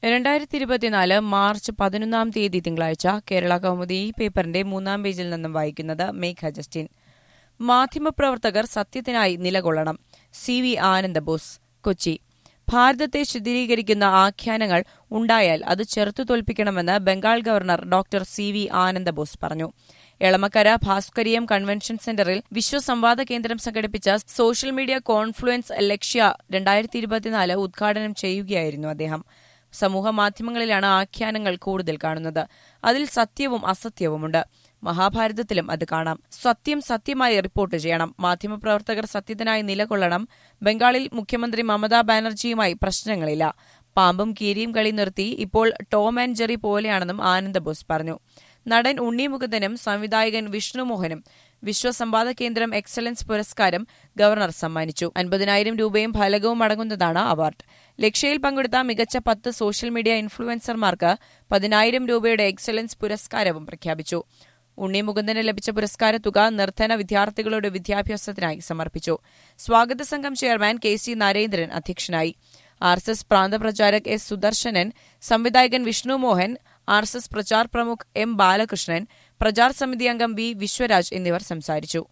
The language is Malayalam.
രണ്ടായിരത്തി ഇരുപത്തിനാല് മാർച്ച് പതിനൊന്നാം തീയതി തിങ്കളാഴ്ച കേരള കൗമുദി ഈ പേപ്പറിന്റെ മൂന്നാം പേജിൽ നിന്നും വായിക്കുന്നത് മേഘ ജസ്റ്റിൻ മാധ്യമപ്രവർത്തകർ സത്യത്തിനായി നിലകൊള്ളണം സി വി ആനന്ദബോസ് കൊച്ചി ഭാരതത്തെ ശുദ്ധീകരിക്കുന്ന ആഖ്യാനങ്ങൾ ഉണ്ടായാൽ അത് ചെറുത്തു തോൽപ്പിക്കണമെന്ന് Bengal governor doctor C V Anandabose പറഞ്ഞു എളമക്കര ഭാസ്കരിയം കൺവെൻഷൻ സെന്ററിൽ വിശ്വസംവാദ കേന്ദ്രം സംഘടിപ്പിച്ച സോഷ്യൽ മീഡിയ കോൺഫ്ലുവൻസ് ലക്ഷ്യ രണ്ടായിരത്തി ഇരുപത്തിനാല് ഉദ്ഘാടനം ചെയ്യുകയായിരുന്നു അദ്ദേഹം സമൂഹ മാധ്യമങ്ങളിലാണ് ആഖ്യാനങ്ങൾ കൂടുതൽ കാണുന്നത് അതിൽ സത്യവും അസത്യവുമുണ്ട് മഹാഭാരതത്തിലും അത് കാണാം സത്യം സത്യമായി റിപ്പോർട്ട് ചെയ്യണം മാധ്യമപ്രവർത്തകർ സത്യത്തിനായി നിലകൊള്ളണം ബംഗാളിൽ മുഖ്യമന്ത്രി മമതാ ബാനർജിയുമായി പ്രശ്നങ്ങളില്ല പാമ്പും കീരിയും കളി നിർത്തി ഇപ്പോൾ ടോം ആൻഡ് ജെറി പോലെയാണെന്നും ആനന്ദബോസ് പറഞ്ഞു നടൻ ഉണ്ണി മുകുന്ദനും സംവിധായകൻ വിഷ്ണു മോഹനും വിശ്വസംവാദ കേന്ദ്രം എക്സലൻസ് പുരസ്കാരം ഗവർണർ സമ്മാനിച്ചു അൻപതിനായിരം രൂപയും ഫലകവും അടങ്ങുന്നതാണ് അവാർഡ് ലക്ഷ്യയിൽ പങ്കെടുത്ത മികച്ച പത്ത് സോഷ്യൽ മീഡിയ ഇൻഫ്ലുവൻസർമാർക്ക് പതിനായിരം രൂപയുടെ എക്സലൻസ് പുരസ്കാരവും പ്രഖ്യാപിച്ചു ഉണ്ണി മുകുന്ദന് ലഭിച്ച പുരസ്കാര തുക നിർധന വിദ്യാർത്ഥികളുടെ വിദ്യാഭ്യാസത്തിനായി സമർപ്പിച്ചു സ്വാഗത സംഘം ചെയർമാൻ കെ സി നരേന്ദ്രൻ അധ്യക്ഷനായി ആർ എസ് എസ് പ്രാന്തപ്രചാരക് എസ് സുദർശനൻ സംവിധായകൻ Vishnu Mohan R S S പ്രചാർ പ്രമുഖ് എം ബാലകൃഷ്ണൻ പ്രചാർ സമിതി അംഗം വി വിശ്വരാജ് എന്നിവർ സംസാരിച്ചു